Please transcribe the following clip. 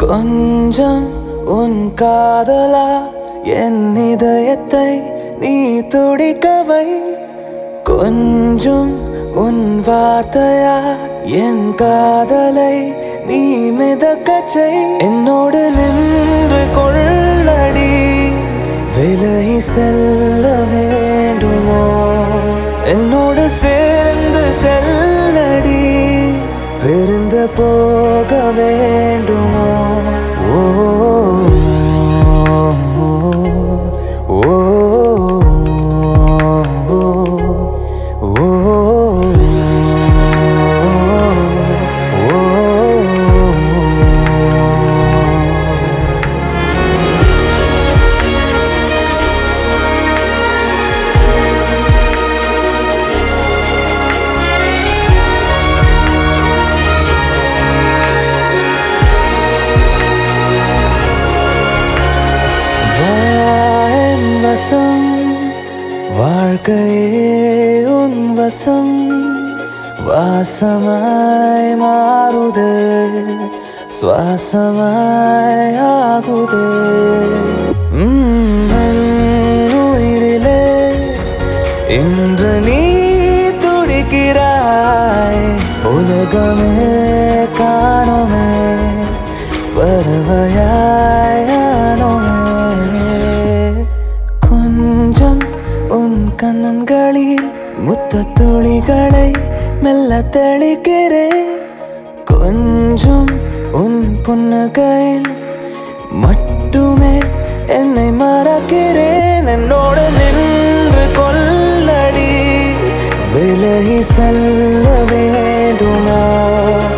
கொஞ்சம் உன் காதலா என் இதயத்தை நீ துடிக்கவை கொஞ்சம் உன் வார்த்தையா என் காதலை நீ மிதக்கச் செய் என்னோடு நின்று கொள்ளடி விலகி செல்ல வேண்டுமோ என்னோடு சேர்ந்து செல்லடி பிரிந்து போக வேண்டுமோ ஓ ஓ, ஓ, ஓ, ஓ. வான் வசம் வாழ்க்கையே உன் வசம் வாசமாய் மாறுதே சுவாசமாய் ஆகுதே உம், என் உயிரிலே இன்று நீ துடிக்கிறாய் உலகமே காணுமே பறவையாயானோமே கொஞ்சம் உன் கண்ணன்களில் முத்த துளிகளை மெல்ல தெளிக்கிறேன் கொஞ்சம் உன் புன்னகையில் மட்டுமே என்னை மறக்கிறேன் என்னோடு நின்று கொள்ளடி விலகி செல்ல வேண்டுமோ